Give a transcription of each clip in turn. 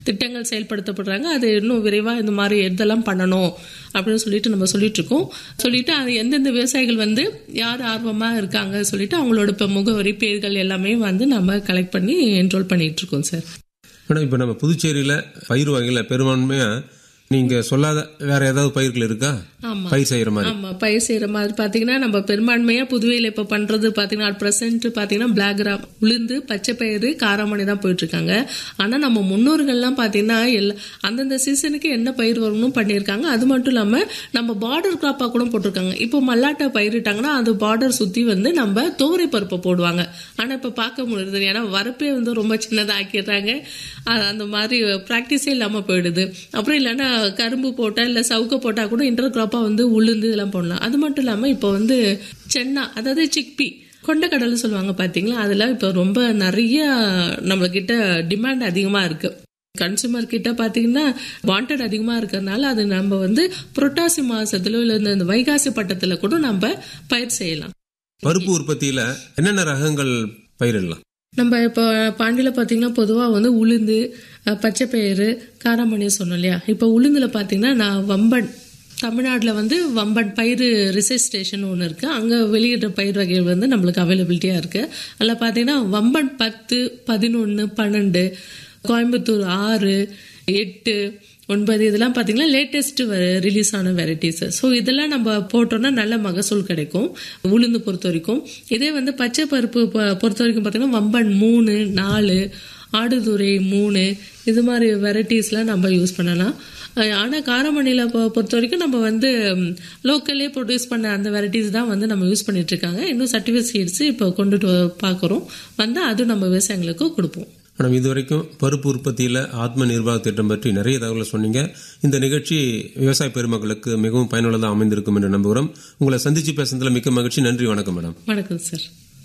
திட்டங்கள் செயல்படுத்தப்படுறாங்க அது இன்னும் விரைவா இந்த மாதிரி எதெல்லாம் பண்ணணும் அப்படின்னு சொல்லிட்டு நம்ம சொல்லிட்டு இருக்கோம் சொல்லிட்டு அது எந்தெந்த விவசாயிகள் வந்து யார் ஆர்வமா இருக்காங்க சொல்லிட்டு அவங்களோட இப்போ முகவரி பேர்கள் எல்லாமே வந்து நம்ம கலெக்ட் பண்ணி என்ரோல் பண்ணிட்டு இருக்கோம் சார் மேடம் இப்போ நம்ம புதுச்சேரியில் பயிர் வகையில் பெரும்பான்மையாக நீங்கள் சொல்லாத வேற ஏதாவது பயிர்கள் இருக்கா ஆமா. பயிர் செய்கிற மாதிரி ஆமா பயிர் செய்யற மாதிரி பாத்தீங்கன்னா நம்ம பெரும்பான்மையா புதுவையில இப்ப பண்றது பாத்தீங்கன்னா அட் பிரசன்ட் பாத்தீங்கன்னா பிளாக் கிராம் உளுந்து பச்சை பயிறு காராமணி தான் போயிட்டு இருக்காங்க ஆனா நம்ம முன்னோர்கள்லாம் பாத்தீங்கன்னா எல்லா அந்தந்த சீசனுக்கு என்ன பயிர் வரும்னு பண்ணியிருக்காங்க அது மட்டும் இல்லாம நம்ம பார்டர் கிராப்பா கூட போட்டிருக்காங்க இப்போ மல்லாட்டை பயிரிட்டாங்கன்னா அது பார்டர் சுத்தி வந்து நம்ம துவரை பருப்பை போடுவாங்க ஆனா இப்ப பார்க்க முடியுது ஏன்னா வரப்பே வந்து ரொம்ப சின்னதா ஆக்கிடுறாங்க அ- அந்த மாதிரி ப்ராக்டிஸே இல்லாம போயிடுது அப்புறம் இல்லைன்னா கரும்பு போட்டா இல்ல சவுக்க போட்டா கூட இன்டர் கிராப்பா வந்து உளுந்து இதெல்லாம் போடலாம் அது மட்டும் இல்லாம இப்போ வந்து சென்னா அதாவது சிக்பி கொண்டக்கடலை சொல்லுவாங்க பாத்தீங்களா அதெல்லாம் இப்போ ரொம்ப நிறைய நம்ம கிட்ட டிமாண்ட் அதிகமா இருக்கு கன்சூமர் கிட்ட பாத்தீங்கன்னா வாண்டட் அதிகமா இருக்கிறதுனால அது நம்ம வந்து புரட்டாசி மாசத்துல இல்ல இந்த- இந்த வைகாசி பட்டத்துல கூட நம்ம பயிர் செய்யலாம் பருப்பு உற்பத்தியில் என்னென்ன ரகங்கள் பயிரிடலாம் நம்ம இப்போ பாண்டியில பார்த்தீங்கன்னா பொதுவாக வந்து உளுந்து அஹ், பச்சைப்பயிறு காராமணி சொன்னோம் இல்லையா இப்போ உளுந்துல பார்த்தீங்கன்னா நான் வம்பன் தமிழ்நாட்டில் வந்து வம்பன் பயிர் ரிசர்ச் ஸ்டேஷன் ஒன்று இருக்கு அங்கே வெளியிடுற பயிர் வகைகள் வந்து நம்மளுக்கு அவைலபிலிட்டியாக இருக்கு அதில் பார்த்தீங்கன்னா வம்பன் பத்து பதினொன்று பன்னெண்டு கோயம்புத்தூர் ஆறு எட்டு ஒன்பது இதெல்லாம் பார்த்தீங்கன்னா லேட்டஸ்ட் ரிலீஸ் ஆன வெரைட்டிஸ் ஸோ இதெல்லாம் நம்ம போட்டோம்னா நல்ல மகசூல் கிடைக்கும் உளுந்து பொறுத்த வரைக்கும் இதே வந்து பச்சை பருப்பு பொ- பொறுத்த வரைக்கும் பார்த்தீங்கன்னா வம்பன் மூணு நாலு ஆடுதுறை மூணு இது மாதிரி வெரைட்டிஸ்லாம் நம்ம யூஸ் பண்ணலாம் அஹ் ஆனா காரமணியில பொ- பொறுத்த வரைக்கும் நம்ம வந்து லோக்கல்லே ப்ரொடியூஸ் பண்ண அந்த வெரைட்டிஸ் தான் வந்து நம்ம யூஸ் பண்ணிட்டு இருக்காங்க இன்னும் சர்டிஃபிகேட் சீட்ஸ் இப்போ கொண்டுட்டு வ- பார்க்குறோம் வந்து அதுவும் நம்ம விவசாயிகளுக்கு கொடுப்போம் மேடம் இது வரைக்கும் பருப்பு உற்பத்தியில் ஆத்ம நிர்வாக திட்டம் பற்றி நிறைய தகவலை சொன்னீங்க இந்த நிகழ்ச்சி விவசாய பெருமக்களுக்கு மிகவும் பயனுள்ளதாக அமைந்திருக்கும் என்று நம்புகிறோம் உங்களை சந்திச்சு பேசுனதுல மிக்க மகிழ்ச்சி நன்றி வணக்கம் மேடம் வணக்கம் சார்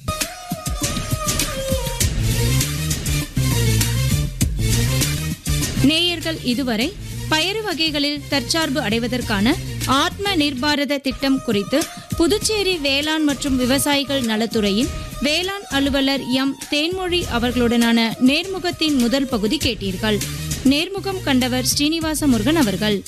நேயர்கள் இதுவரை பயறு வகைகளில் தற்சார்பு அடைவதற்கான ஆத்ம நிர்பாரத திட்டம் குறித்து புதுச்சேரி வேளாண் மற்றும் விவசாயிகள் நலத்துறையின் வேளாண் அலுவலர் எம் தேன்மொழி அவர்களுடனான நேர்முகத்தின் முதல் பகுதி கேட்டீர்கள் நேர்முகம் கண்டவர் ஸ்ரீனிவாச முருகன் அவர்கள்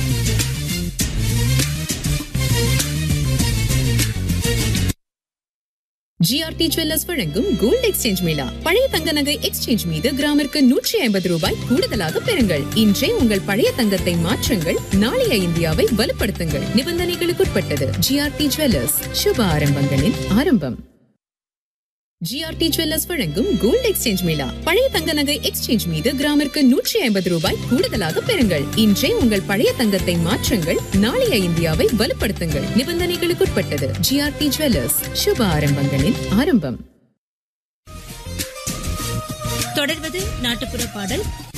ஜிஆர்டி ஜுவல்லர்ஸ் வழங்கும் கோல்ட் எக்ஸ்சேஞ்ச் மேளா பழைய தங்க நகை எக்ஸ்சேஞ்ச் மீது கிராமிற்கு நூற்றி ஐம்பது ரூபாய் கூடுதலாக பெறுங்கள் இன்றே உங்கள் பழைய தங்கத்தை மாற்றுங்கள் நாளைய இந்தியாவை வலுப்படுத்துங்கள் நிபந்தனைகளுக்குட்பட்டது ஜிஆர்டி ஜுவல்லர்ஸ் சுப ஆரம்பங்களின் ஆரம்பம் ஜிஆர்டி ஜுவல்லர்ஸ் வழங்கும் கோல்ட் எக்ஸ்சேஞ்ச் மேளா பழைய தங்க நகை எக்ஸ்சேஞ்ச் மீது கிராமிற்கு நூற்றி ஐம்பது ரூபாய் கூடுதலாக பெறுங்கள் இன்றே உங்கள் பழைய தங்கத்தை மாற்றுங்கள் நாளைய இந்தியாவை வலுப்படுத்துங்கள் நிபந்தனைகளுக்குட்பட்டது ஜிஆர்டி ஜுவல்லர்ஸ் சுப ஆரம்பங்களின் ஆரம்பம் தொடர்வது நாட்டுப்புற பாடல்